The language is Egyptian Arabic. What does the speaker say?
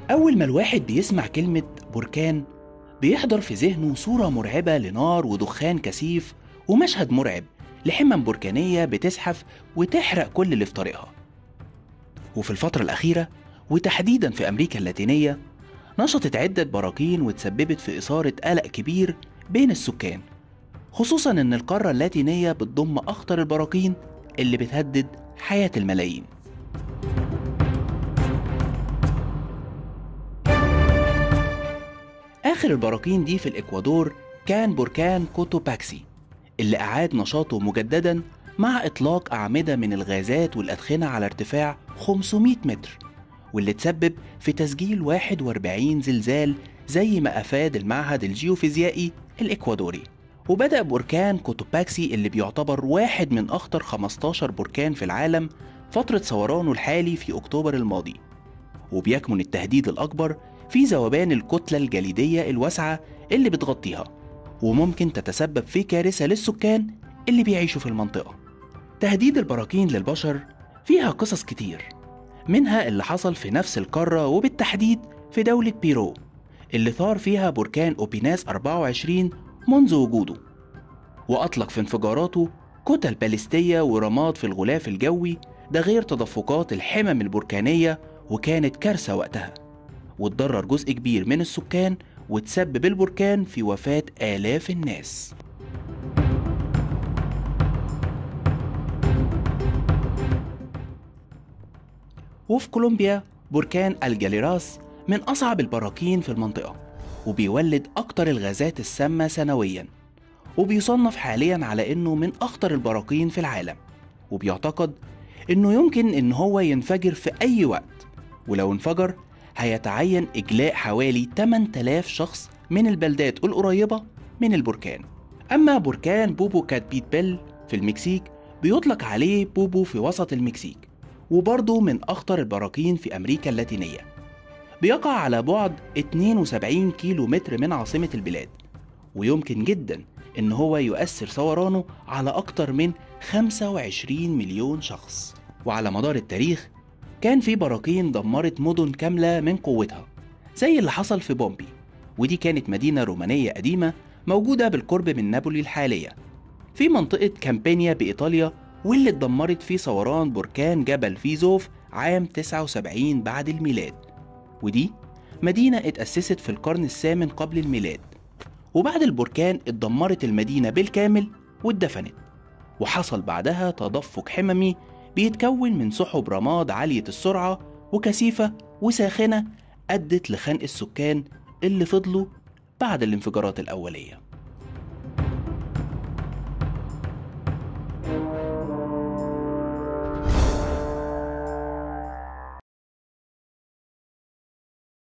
أول ما الواحد بيسمع كلمة بركان بيحضر في ذهنه صورة مرعبة لنار ودخان كثيف ومشهد مرعب لحمم بركانية بتزحف وتحرق كل اللي في طريقها وفي الفترة الأخيرة وتحديدا في أمريكا اللاتينية نشطت عدة براكين وتسببت في إثارة قلق كبير بين السكان خصوصا إن القارة اللاتينية بتضم أخطر البراكين اللي بتهدد حياة الملايين آخر البراكين دي في الإكوادور كان بركان كوتوباكسي اللي أعاد نشاطه مجددا مع إطلاق أعمدة من الغازات والأدخنة على ارتفاع 500 متر واللي تسبب في تسجيل 41 زلزال زي ما أفاد المعهد الجيوفيزيائي الإكوادوري وبدأ بركان كوتوباكسي اللي بيعتبر واحد من أخطر 15 بركان في العالم فترة ثورانه الحالي في أكتوبر الماضي وبيكمن التهديد الأكبر في ذوبان الكتلة الجليدية الواسعة اللي بتغطيها وممكن تتسبب في كارثة للسكان اللي بيعيشوا في المنطقة تهديد البراكين للبشر فيها قصص كتير منها اللي حصل في نفس القارة وبالتحديد في دولة بيرو اللي ثار فيها بركان أوبيناس 24 منذ وجوده وأطلق في انفجاراته كتل باليستية ورماد في الغلاف الجوي ده غير تدفقات الحمم البركانية وكانت كارثة وقتها واتضرر جزء كبير من السكان وتسبب البركان في وفاة آلاف الناس وفي كولومبيا بركان الجاليراس من أصعب البراكين في المنطقة وبيولد أكتر الغازات السامة سنويا وبيصنف حاليا على إنه من أخطر البراكين في العالم وبيعتقد إنه يمكن إن هو ينفجر في أي وقت ولو انفجر هيتعين إجلاء حوالي 8000 شخص من البلدات القريبة من البركان أما بركان بوبو كاتبيت بيل في المكسيك بيطلق عليه بوبو في وسط المكسيك وبرضه من أخطر البراكين في أمريكا اللاتينية بيقع على بعد 72 كيلو متر من عاصمة البلاد ويمكن جدا إن هو يؤثر ثورانه على أكتر من 25 مليون شخص وعلى مدار التاريخ كان في براكين دمرت مدن كاملة من قوتها زي اللي حصل في بومبي ودي كانت مدينة رومانية قديمة موجودة بالقرب من نابولي الحالية في منطقة كامبانيا بإيطاليا واللي اتدمرت في ثوران بركان جبل فيزوف عام 79 بعد الميلاد ودي مدينة اتأسست في القرن الثامن قبل الميلاد وبعد البركان اتدمرت المدينة بالكامل واتدفنت وحصل بعدها تدفق حممي بيتكون من سحب رماد عالية السرعة وكثيفة وساخنة أدت لخنق السكان اللي فضلوا بعد الانفجارات الأولية